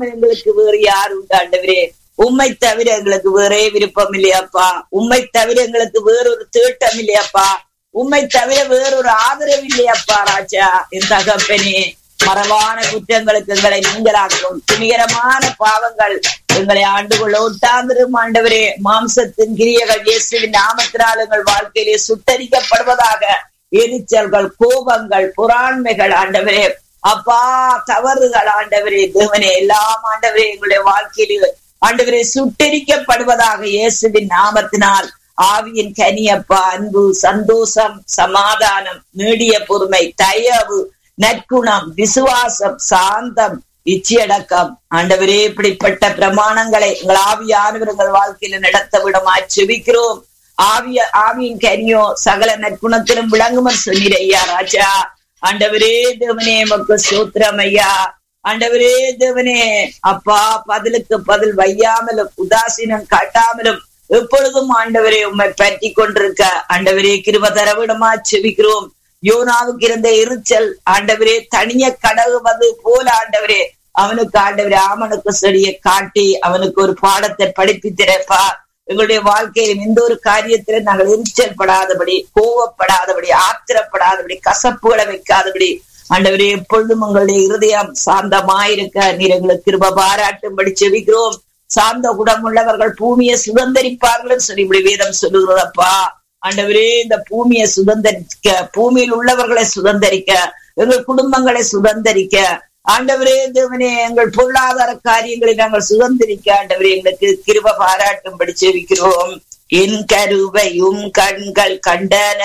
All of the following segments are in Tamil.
இல்லாம எங்களுக்கு வேறு யார் உண்டு ஆண்டவரே உம்மை தவிர எங்களுக்கு வேறே விருப்பம் இல்லையாப்பா உம்மை தவிர எங்களுக்கு வேறொரு தேட்டம் இல்லையாப்பா உம்மை தவிர வேறொரு ஆதரவு இல்லையாப்பா ராஜா என் தகப்பனே மரபான குற்றங்களுக்கு எங்களை நீங்களாக்கும் துணிகரமான பாவங்கள் எங்களை ஆண்டுகொள்ள ஒட்டாந்திரும் ஆண்டவரே மாம்சத்தின் கிரியைகள் இயேசுவின் நாமத்தினால் எங்கள் வாழ்க்கையிலே சுட்டரிக்கப்படுவதாக எரிச்சல்கள் கோபங்கள் புறாண்மைகள் ஆண்டவரே அப்பா தவறுகள் ஆண்டவரே தேவனே எல்லாம் ஆண்டவரே எங்களுடைய வாழ்க்கையிலே ஆண்டவரே சுட்டரிக்கப்படுவதாக இயேசுவின் நாமத்தினால் ஆவியின் கனியப்பா அன்பு சந்தோஷம் சமாதானம் நீடிய பொறுமை தயவு நற்குணம் விசுவாசம் சாந்தம் இச்சையடக்கம் ஆண்டவரே இப்படிப்பட்ட பிரமாணங்களை எங்கள் ஆவியானவர் எங்கள் வாழ்க்கையில நடத்த விடமா செபிக்கிறோம் ஆவிய ஆவியின் கனியோ சகல நற்குணத்திலும் விளங்குமர் சொன்னீர் ஐயா ராஜா ஆண்டவரே தேவனே மக்கு சூத்திரம் ஐயா ஆண்டவரே தேவனே அப்பா பதிலுக்கு பதில் வையாமலும் உதாசீனம் காட்டாமலும் எப்பொழுதும் ஆண்டவரே உண்மை பற்றி கொண்டிருக்க ஆண்டவரே கிருப தரவிடமா செவிக்கிறோம் யோனாவுக்கு இருந்த எரிச்சல் ஆண்டவரே தனிய கடவுவது போல ஆண்டவரே அவனுக்கு ஆண்டவரே ஆமனுக்கு செடியை காட்டி அவனுக்கு ஒரு பாடத்தை படிப்பித்திரப்பா எங்களுடைய வாழ்க்கையில் எந்த ஒரு காரியத்தில நாங்கள் எரிச்சல் படாதபடி கோவப்படாதபடி ஆத்திரப்படாதபடி கசப்புகளை வைக்காதபடி ஆண்டவரே எப்பொழுதும் உங்களுடைய இருதயம் சாந்தமாயிருக்க நீர் எங்களுக்கு கிருப பாராட்டும்படி செவிக்கிறோம் சார்ந்த குணமுள்ளவர்கள் பூமியை சுதந்திரிப்பார்கள் சொல்லி இப்படி வேதம் சொல்லுகிறதப்பா ஆண்டவரே இந்த பூமியை சுதந்திரிக்க பூமியில் உள்ளவர்களை சுதந்திரிக்க எங்கள் குடும்பங்களை சுதந்திரிக்க ஆண்டவரே தேவனே எங்கள் பொருளாதார காரியங்களை நாங்கள் சுதந்திரிக்க ஆண்டவரே எங்களுக்கு கிருப பாராட்டும்படி செவிக்கிறோம் என் கருவையும் கண்கள் கண்டன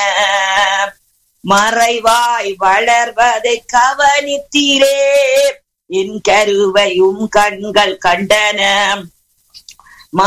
மறைவாய் வளர்வதை கவனித்தீரே என் கருவையும் கண்கள் கண்டன